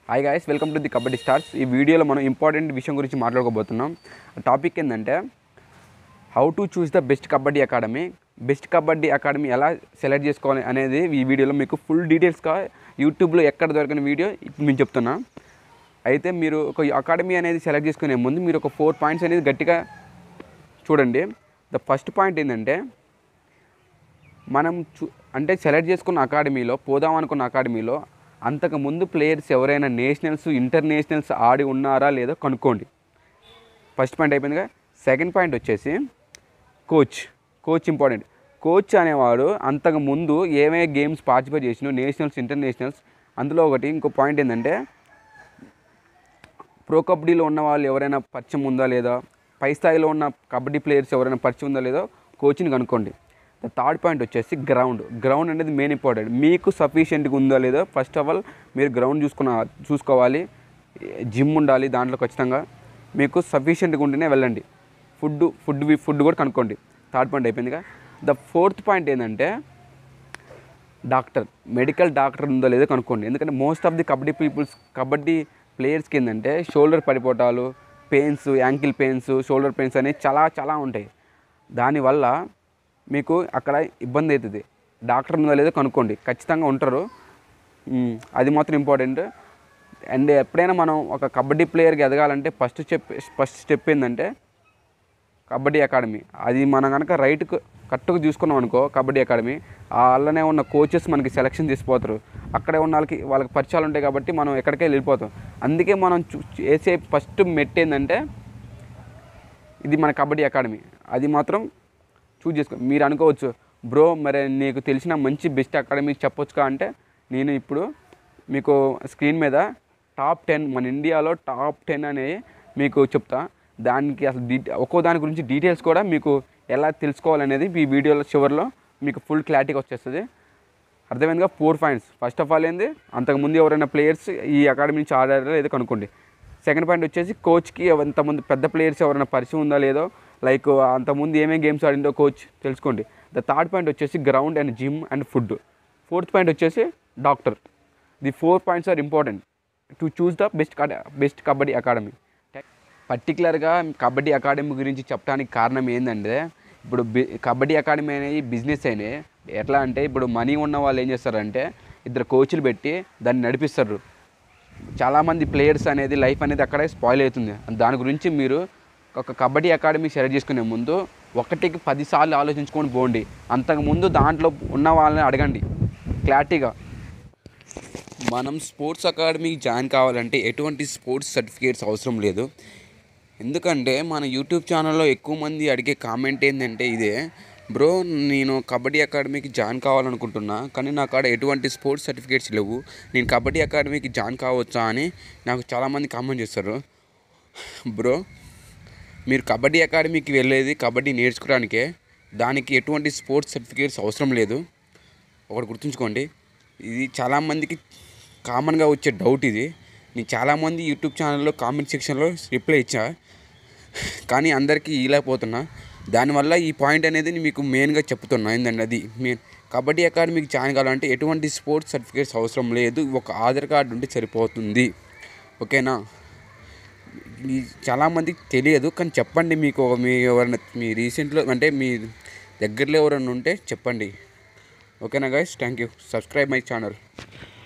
hi guys welcome to the kabaddi stars ఈ వీడియోలో మనం ఇంపార్టెంట్ విషయం గురించి మాట్లాడుకోబోతున్నాం టాపిక్ ఏంటంటే how to choose the best kabaddi academy best kabaddi academy ఎలా సెలెక్ట్ చేసుకోవాలి అనేది ఈ వీడియోలో మీకు ఫుల్ డీటెయిల్స్గా యూట్యూబ్లో ఎక్కడ దొరికిన వీడియో ఇప్పుడు నేను చెప్తున్నా అయితే మీరు ఒక అకాడమీ అనేది సెలెక్ట్ చేసుకునే ముందు మీరు ఒక ఫోర్ పాయింట్స్ అనేది గట్టిగా చూడండి ద ఫస్ట్ పాయింట్ ఏంటంటే మనం చూ అంటే సెలెక్ట్ చేసుకున్న అకాడమీలో పోదాం అనుకున్న అకాడమీలో అంతకు ముందు ప్లేయర్స్ ఎవరైనా నేషనల్స్ ఇంటర్నేషనల్స్ ఆడి ఉన్నారా లేదో కనుక్కోండి ఫస్ట్ పాయింట్ అయిపోయిందిగా సెకండ్ పాయింట్ వచ్చేసి కోచ్ కోచ్ ఇంపార్టెంట్ కోచ్ అనేవాడు అంతకు ముందు ఏమేమి గేమ్స్ పార్టిసిపేట్ చేసినో నేషనల్స్ ఇంటర్నేషనల్స్ అందులో ఒకటి ఇంకో పాయింట్ ఏంటంటే ప్రో కబడ్డీలో ఉన్న వాళ్ళు ఎవరైనా పరిచయం ఉందా లేదా పై స్థాయిలో ఉన్న కబడ్డీ ప్లేయర్స్ ఎవరైనా పరిచయం ఉందా లేదో కోచ్ని కనుక్కోండి ద థర్డ్ పాయింట్ వచ్చేసి గ్రౌండ్ గ్రౌండ్ అనేది మెయిన్ ఇంపార్టెంట్ మీకు సఫిషియెంట్గా ఉందా లేదో ఫస్ట్ ఆఫ్ ఆల్ మీరు గ్రౌండ్ చూసుకున్న చూసుకోవాలి జిమ్ ఉండాలి దాంట్లో ఖచ్చితంగా మీకు సఫిషియెంట్గా ఉంటేనే వెళ్ళండి ఫుడ్ ఫుడ్ ఫుడ్ కూడా కనుక్కోండి థర్డ్ పాయింట్ అయిపోయిందిగా ద ఫోర్త్ పాయింట్ ఏంటంటే డాక్టర్ మెడికల్ డాక్టర్ ఉందో లేదో కనుక్కోండి ఎందుకంటే most of the kabaddi peoples kabaddi ప్లేయర్స్కి ఏంటంటే షోల్డర్ పడిపోవటాలు pains ankle pains shoulder pains అనేవి చాలా చాలా ఉంటాయి దానివల్ల మీకు అక్కడ ఇబ్బంది అవుతుంది డాక్టర్ ఉందో లేదో కనుక్కోండి ఖచ్చితంగా ఉంటారు ఉమ్, అది మాత్రం ఇంపార్టెంట్ అండ్ ఎప్పుడైనా మనం ఒక కబడ్డీ ప్లేయర్కి ఎదగాలంటే ఫస్ట్ స్టెప్ ఫస్ట్ స్టెప్ ఏంటంటే కబడ్డీ అకాడమీ అది మనం కనుక రైట్ కరెక్ట్గా చూసుకున్నాం అనుకో కబడ్డీ అకాడమీ వాళ్ళనే ఉన్న కోచెస్ మనకి సెలెక్షన్ చేసిపోతారు అక్కడే ఉన్న వాళ్ళకి వాళ్ళకి పరిచయాలు ఉంటాయి కాబట్టి మనం ఎక్కడికే వెళ్ళిపోతాం అందుకే మనం చూ వేసే ఫస్ట్ మెట్ ఏంటంటే ఇది మన కబడ్డీ అకాడమీ అది మాత్రం చూజ్ చేసుకో మీరు అనుకోవచ్చు బ్రో మరి నీకు తెలిసిన మంచి బెస్ట్ అకాడమీ చెప్పొచ్చుగా అంటే నేను ఇప్పుడు మీకు స్క్రీన్ మీద టాప్ టెన్ మన ఇండియాలో టాప్ టెన్ అనేవి మీకు చెప్తా దానికి అసలు డీ ఒక్కో దాని గురించి డీటెయిల్స్ కూడా మీకు ఎలా తెలుసుకోవాలనేది ఈ వీడియోలో చివరిలో మీకు ఫుల్ క్లారిటీగా వచ్చేస్తుంది అర్థమైందిగా four points first of all ఏంది అంతకుముందు ఎవరైనా ప్లేయర్స్ ఈ అకాడమీ నుంచి ఆడారో లేదో కనుక్కోండి సెకండ్ పాయింట్ వచ్చేసి కోచ్కి అంతమంది పెద్ద ప్లేయర్స్ ఎవరైనా పరిచయం ఉందా లేదో లైక్ అంతకుముందు ఏమేమి గేమ్స్ ఆడిందో కోచ్ తెలుసుకోండి ద థర్డ్ పాయింట్ వచ్చేసి ground and gym and food fourth point వచ్చేసి doctor the four points are important to choose the best best kabaddi academy పర్టికులర్గా కబడ్డీ అకాడమీ గురించి చెప్పడానికి కారణం ఏంటంటే ఇప్పుడు బి కబడ్డీ అకాడమీ అనేది బిజినెస్ అయినాయి ఎట్లా అంటే ఇప్పుడు మనీ ఉన్న వాళ్ళు ఏం చేస్తారంటే ఇద్దరు కోచ్లు పెట్టి దాన్ని నడిపిస్తారు చాలామంది ప్లేయర్స్ అనేది లైఫ్ అనేది అక్కడే స్పాయిల్ అవుతుంది దాని గురించి మీరు ఒక కబడ్డీ అకాడమీ సెలెక్ట్ చేసుకునే ముందు ఒకటికి పదిసార్లు ఆలోచించుకొని పోండి అంతకుముందు దాంట్లో ఉన్న వాళ్ళని అడగండి క్లారిటీగా మనం స్పోర్ట్స్ అకాడమీకి జాయిన్ కావాలంటే ఎటువంటి స్పోర్ట్స్ సర్టిఫికేట్స్ అవసరం లేదు ఎందుకంటే మన యూట్యూబ్ ఛానల్లో ఎక్కువ మంది అడిగే కామెంట్ ఏంటంటే ఇదే బ్రో నేను కబడ్డీ అకాడమీకి జాయిన్ కావాలనుకుంటున్నా కానీ నా కాడ ఎటువంటి స్పోర్ట్స్ సర్టిఫికేట్స్ లేవు నేను కబడ్డీ అకాడమీకి జాయిన్ కావచ్చా అని నాకు చాలామంది కామెంట్ చేస్తారు బ్రో మీరు కబడ్డీ అకాడమీకి వెళ్ళేది కబడ్డీ నేర్చుకోవడానికే దానికి ఎటువంటి స్పోర్ట్స్ సర్టిఫికేట్స్ అవసరం లేదు ఒకటి గుర్తుంచుకోండి ఇది చాలామందికి కామన్గా వచ్చే డౌట్ ఇది నేను చాలామంది యూట్యూబ్ ఛానల్లో కామెంట్ సెక్షన్లో రిప్లై ఇచ్చా కానీ అందరికీ ఇలాపోతున్నా దానివల్ల ఈ పాయింట్ అనేది నేను మీకు మెయిన్గా చెప్తున్నా ఏంటంటే అది మెయిన్ కబడ్డీ అకాడమీకి జాయిన్ కావాలంటే ఎటువంటి స్పోర్ట్స్ సర్టిఫికేట్స్ అవసరం లేదు ఒక ఆధార్ కార్డు ఉంటే సరిపోతుంది ఓకేనా ఈ చాలామందికి తెలియదు కానీ చెప్పండి మీకు ఒక- మీ ఎవరైనా మీ రీసెంట్లో అంటే మీ దగ్గరలో ఎవరైనా ఉంటే చెప్పండి ఓకేనా guys thank you subscribe my channel